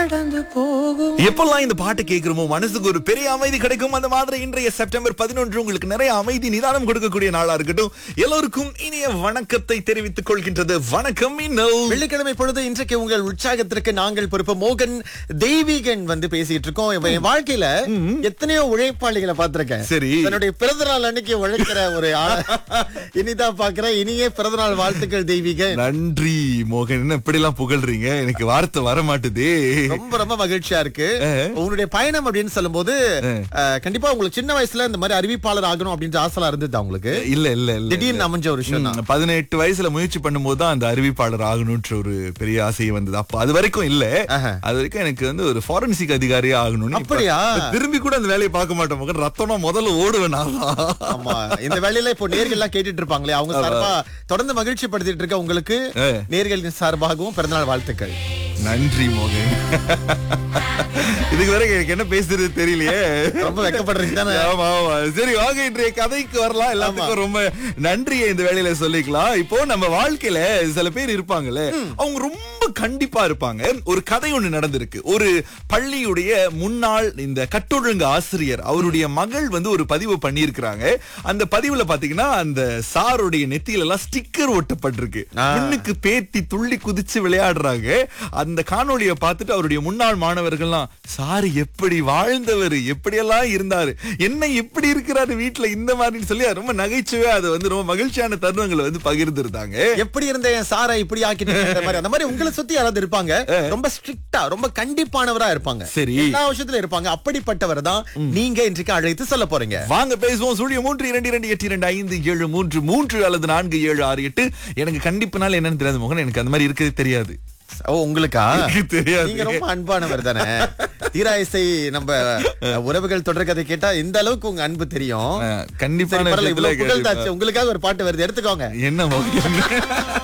கடந்து போகும் எப்பெல்லாம் இந்த பாட்டு கேட்கிறோமோ மனசுக்கு ஒரு பெரிய அமைதி கிடைக்கும் அந்த மாதிரி இன்றைய செப்டம்பர் பதினொன்று உங்களுக்கு நிறைய அமைதி நிதானம் கொடுக்கக்கூடிய நாளா இருக்கட்டும் எல்லோருக்கும் இனிய வணக்கத்தை தெரிவித்துக் கொள்கின்றது வணக்கம் இன்னல் வெள்ளிக்கிழமை பொழுது இன்றைக்கு உங்கள் உற்சாகத்திற்கு நாங்கள் பொறுப்பு மோகன் தெய்வீகன் வந்து பேசிட்டு இருக்கோம் இவன் என் வாழ்க்கையில எத்தனையோ உழைப்பாளிகளை பார்த்திருக்கேன் சரி. தன்னுடைய பிறந்த நாள் அன்னைக்கு உழைக்கிற ஒரு ஆள இனிதான் பாக்குறேன் இனிய பிறந்த நாள் வாழ்த்துக்கள் தெய்வீகன் நன்றி மோகன் என்ன இப்படி எல்லாம் புகழ்றீங்க எனக்கு வார்த்தை வர மாட்டுதே ரொம்ப ரொம்ப மகிழ்ச்சியா இருக்கு உங்களுடைய பயணம் அப்படின்னு சொல்லும்போது அஹ், கண்டிப்பா உங்களுக்கு சின்ன வயசுல இந்த மாதிரி அறிவிப்பாளர் ஆகணும் அப்படின்ற ஆசைலாம் இருந்தது உங்களுக்கு இல்ல இல்ல இல்ல திடீர்னு அமைஞ்ச ஒரு விஷயம் தான் ம், பதினெட்டு வயசுல முயற்சி பண்ணும்போது தான் அந்த அறிவிப்பாளர் ஆகணும்ன்ற ஒரு பெரிய ஆசை வந்தது அப்ப அது வரைக்கும் இல்ல ஆஹா. அது வரைக்கும் எனக்கு வந்து ஒரு ஃபாரன்சிக் அதிகாரியா ஆகணும்னு இப்ப- அப்படியா? இப்ப திரும்பி கூட அந்த வேலையை பார்க்க மாட்டேன் மகன் ரத்தம்னா முதல்ல ஓடுவேன் நான் தான். ஆமா இந்த வேலையில இப்போ நேர்கள் எல்லாம் கேட்டுட்டு இருப்பாங்களே அவங்க சார்பா தொடர்ந்து மகிழ்ச்சி படுத்திட்டு இருக்க உங்களுக்கு நேர்களின் சார்பாகவும் பிறந்தநாள் வாழ்த்துக்கள் நன்றி மோகன் இதுக்கு வரைக்கும் எனக்கு என்ன பேசுறது தெரியலையே ரொம்ப வெக்கப்படுறீங்க தானே ஆமா ஆமா சரி வாங்க இன்றைய கதைக்கு வரலாம் எல்லாத்துக்கும் ரொம்ப நன்றியை இந்த வேலையில சொல்லிக்கலாம் இப்போ நம்ம வாழ்க்கையில சில பேர் இருப்பாங்கல்ல அவங்க ரொம்ப கண்டிப்பா இருப்பாங்க ஒரு கதை ஒண்ணு நடந்திருக்கு ஒரு பள்ளியுடைய முன்னாள் இந்த கட்டொழுங்கு ஆசிரியர் அவருடைய மகள் வந்து ஒரு பதிவு பண்ணியிருக்கிறாங்க அந்த பதிவுல பாத்தீங்கன்னா அந்த சாருடைய நெத்தியில எல்லாம் ஸ்டிக்கர் ஒட்டப்பட்டிருக்கு முன்னுக்கு பேத்தி துள்ளி குதிச்சு விளையாடுறாங்க அந்த காணொளியை பார்த்துட்டு அவருடைய முன்னாள் மாணவர்கள்லாம் சார் எப்படி வாழ்ந்தவர் எப்படியெல்லாம் இருந்தாரு என்ன எப்படி இருக்கிறாரு வீட்டுல இந்த மாதிரி சொல்லி ரொம்ப நகைச்சுவை அதை வந்து ரொம்ப மகிழ்ச்சியான தருணங்களை வந்து பகிர்ந்திருந்தாங்க எப்படி இருந்த என் சாரை இப்படி ஆக்கிட்டு மாதிரி அந்த மாதிரி உங்களை சுத்தி யாராவது இருப்பாங்க ரொம்ப ஸ்ட்ரிக்டா ரொம்ப கண்டிப்பானவரா இருப்பாங்க சரி. எல்லா விஷயத்துல இருப்பாங்க அப்படிப்பட்டவர் தான் நீங்க இன்றைக்கு அழைத்து சொல்ல போறீங்க வாங்க பேசுவோம் சூழிய மூன்று இரண்டு இரண்டு எட்டு இரண்டு ஐந்து ஏழு மூன்று மூன்று அல்லது நான்கு ஏழு ஆறு எட்டு எனக்கு கண்டிப்புனால என்னன்னு தெரியாது மோகன் எனக்கு அந்த மாதிரி இருக்கிறது தெரியாது ஓ உங்களுக்கா எனக்கு தெரியாது. நீங்க ரொம்ப அன்பானவர் தானே தீராயிசை நம்ம அஹ், உறவுகள் தொடர் கதை கேட்டா இந்த அளவுக்கு உங்க அன்பு தெரியும் அஹ், சரி, கண்டிப்பான பரவாயில்ல, இவ்வளவு விஷயத்துல புகழ்ந்தாச்சு உங்களுக்காக ஒரு பாட்டு வருது எடுத்துக்கோங்க என்ன மோகன்